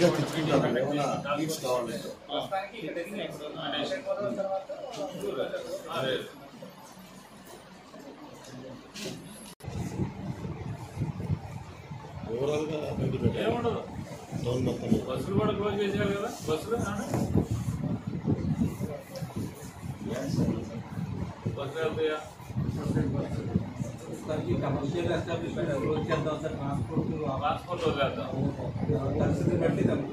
ఎర్లీగా తెచ్చుకుంటారు ఏమైనా లీడ్స్ కావాలంటే ప్రస్తుతానికి ఇక్కడ దగ్గర ఇప్పుడు ఎలక్షన్ మొదలైన తర్వాత అదే ఓవరాల్ గా బయట పెట్టారు ఏముండదు టౌన్ మొత్తం బస్సులు కూడా క్లోజ్ చేశారు కదా బస్సులు ఏమండి? బస్సులు వెళ్తాయా ప్రస్తుతానికి కమర్షియల్ ఎస్టాబ్లిష్మెంట్ క్లోజ్ చేద్దాం సార్ ట్రాన్స్పోర్ట్ ట్రాన్స్పోర్ట్ వదిలేద్దాం పరిస్థితి బట్టి దాన్ని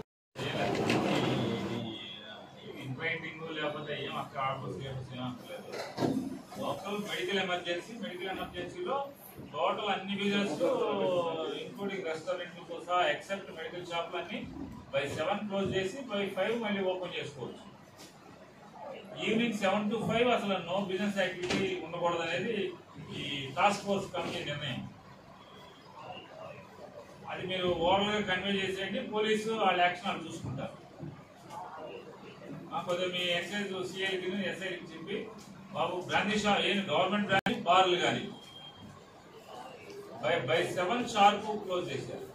ఇన్వైటింగ్ లేకపోతే ఏం అక్కడ ఆర్డర్స్ గేమ్స్ ఏం అక్కర్లేదు లోకల్ మెడికల్ ఎమర్జెన్సీ మెడికల్ ఎమర్జెన్సీలో టోటల్ అన్ని బిజినెస్ ఇంక్లూడింగ్ రెస్టారెంట్ సహా ఎక్సెప్ట్ మెడికల్ షాప్లు అన్ని బై సెవెన్ క్లోజ్ చేసి బై ఫైవ్ మళ్ళీ ఓపెన్ చేసుకోవచ్చు ఈవినింగ్ సెవెన్ టు ఫైవ్ అసలు నో బిజినెస్ యాక్టివిటీ ఉండకూడదు అనేది ఈ టాస్క్ ఫోర్స్ కమిటీ నిర్ణయం అది మీరు ఓవర్గా కన్వే చేసేయండి పోలీసు వాళ్ళ యాక్షన్ వాళ్ళు చూసుకుంటారు ఆ, కొద్దిగా మీ ఎక్సైజ్ సిఐకి ఎస్ఐకి చెప్పి బాబు బ్రాందీ షాప్ ఏం గవర్నమెంట్ బ్రాంచ్ బార్లు కానీ by by seven sharp close చేశారు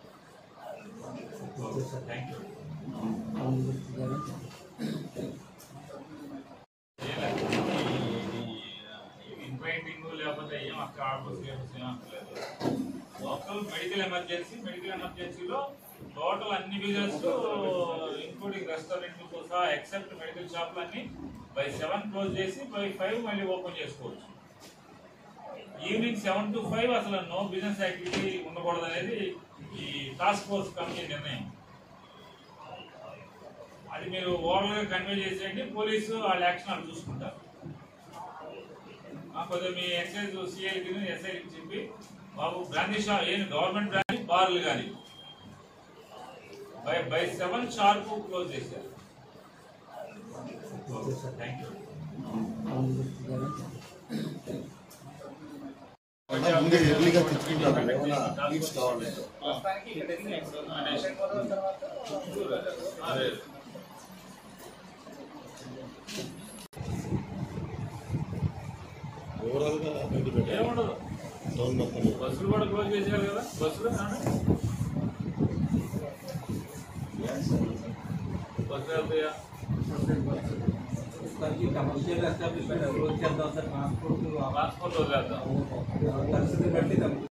థ్యాంక్ యూ ఇన్వైటింగ్ లేకపోతే ఏం అక్కడ ఆర్డర్స్ గేమ్స్ ఏం అక్కర్లేదు లోకల్ మెడికల్ ఎమర్జెన్సీ మెడికల్ ఎమర్జెన్సీలో టోటల్ అన్ని బిజినెస్ ఇంక్లూడింగ్ రెస్టారెంట్ సహా ఎక్సెప్ట్ మెడికల్ షాప్లు అన్ని బై సెవెన్ క్లోజ్ చేసి బై ఫైవ్ మళ్ళీ ఓపెన్ చేసుకోవచ్చు ఈవినింగ్ సెవెన్ టు ఫైవ్ అసలు నో బిజినెస్ యాక్టివిటీ ఉండకూడదు అనేది ఈ టాస్క్ ఫోర్స్ కమిటీ నిర్ణయం అది మీరు ఓవర్గా కన్వే చేసేయండి పోలీసు వాళ్ళ యాక్షన్ వాళ్ళు చూసుకుంటారు ఆ, కొద్దిగా మీ ఎక్సైజ్ సిఐకి ఎస్ఐకి చెప్పి బాబు బ్రాందీ షాప్ ఏం గవర్నమెంట్ బ్రాంచ్ బార్లు కానీ by by seven sharp close చేశారు థ్యాంక్ యూ ముందే ఎర్లీగా తెచ్చుకుంటారు ఏమైనా లీడ్స్ కావాలంటే ప్రస్తుతానికి ఇక్కడ దగ్గర ఇప్పుడు ఎలక్షన్ మొదలైన తర్వాత అదే ఓవరాల్ గా బయట పెట్టారు ఏముండదు టౌన్ మొత్తం బస్సులు కూడా క్లోజ్ చేశారు కదా బస్సులు ఏమండి? బస్సులు వెళ్తాయా ప్రస్తుతానికి కమర్షియల్ ఎస్టాబ్లిష్మెంట్ క్లోజ్ చేద్దాం సార్ ట్రాన్స్పోర్ట్ ట్రాన్స్పోర్ట్ వదిలేద్దాం పరిస్థితి బట్టి దాన్ని